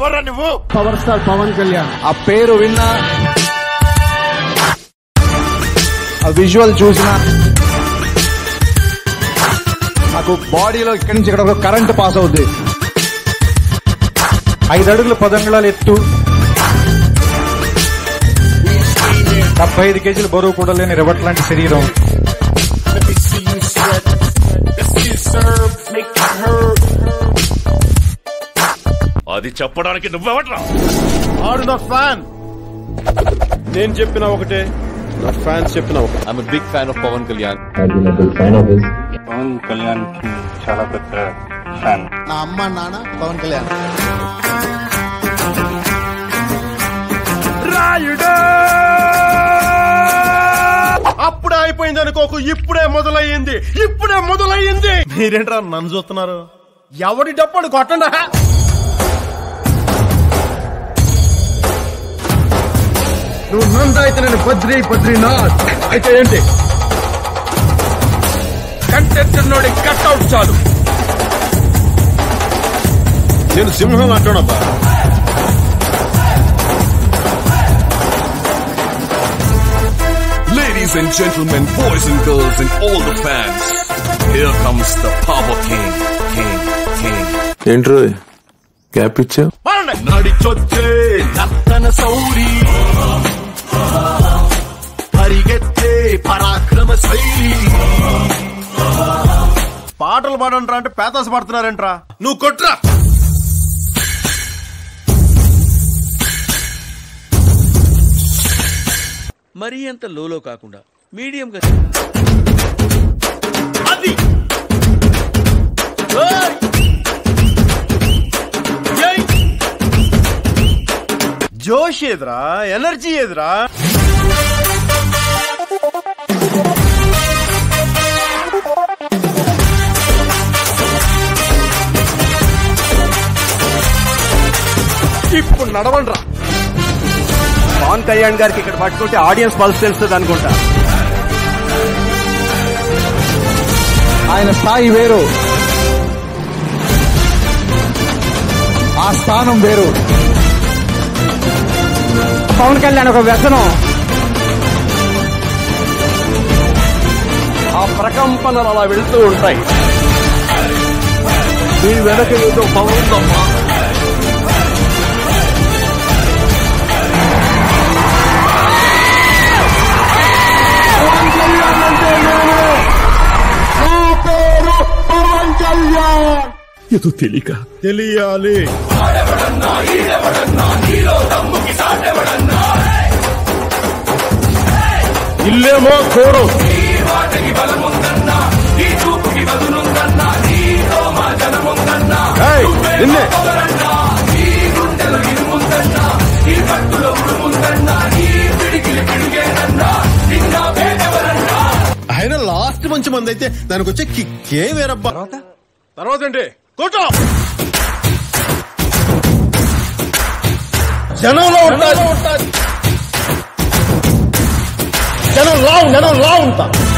పోరా నువ్వు power star Pawan Kalyan ఆ పేరు విన్నా ఆ విజువల్ చూసినా నాకు బాడీలో ఇక్కడి నుంచి ఇక్కడ కరెంట్ పాస్ అవుద్ది ఐదు అడుగులు పదంగుళాలు ఎత్తు డెబ్బై ఐదు కేజీలు బరువు కూడా లేని రివట్ లాంటి శరీరం Let me see you sweat. Let's get served. Make it hurt. అది చెప్పడానికి నువ్వెవట్రా ఆడు నా ఫ్యాన్ నేను చెప్పిన ఒకటే నా ఫ్యాన్స్ చెప్పిన ఒకటే I'm a big fan of Pawan Kalyan. Pawan Kalyan కి చాలా పెద్ద ఫ్యాన్ నా అమ్మ నాన్న పవన్ కళ్యాణ్ అప్పుడే అయిపోయింది అనుకోకు ఇప్పుడే మొదలయ్యింది ఇప్పుడే మొదలయ్యింది మీరేంట్రా నన్ను చూస్తున్నారు ఎవడి డప్పుడు కొట్టండా నువ్వు నంద అయితే నేను బద్రి బద్రీనాథ్ అయితే ఏంటి కంటెంట్ కట్అవుట్ చాలు నేను సింహం అంటున్నప్పా Ladies and gentlemen, boys and girls, and all the fans, here comes the Power King, King, King. ఏంట్రో గ్యాప్ ఇచ్చా నడిచొచ్చే నర్తన సౌరి పరిగెత్తే పరాక్రమ శైలి పాటలు పాడంట్రా అంటే పేతాస్ పడుతున్నారేంట్రా నువ్వు కొట్రా మరీ అంత లోలో కాకుండా మీడియంగా అది ఏయ్! ఏయ్! జోష్ ఎదురా ఎనర్జీ ఎదురా ఇప్పుడు నడవండ్రా పవన్ కళ్యాణ్ గారికి ఇక్కడ పట్టుకుంటే ఆడియన్స్ పల్స్ తెలుస్తుంది అనుకుంటా ఆయన స్థాయి వేరు ఆ స్థానం వేరు పవన్ కళ్యాణ్ ఒక వ్యసనం ఆ ప్రకంపనలు అలా వెళ్తూ ఉంటాయి మీ వెనక ఏదో పవన్ ఉందమ్మా ఏదో తెలియక తెలియాలి ఇల్లేమో కోరు ఏయ్, నిన్నే ఆయన లాస్ట్ మంచి మంది అయితే దానికి వచ్చే కిక్కే వేరబ్బా తర్వాత ఏంటి కూర్చో జనంలో ఉంటాది జనం లా జనం లా ఉంటా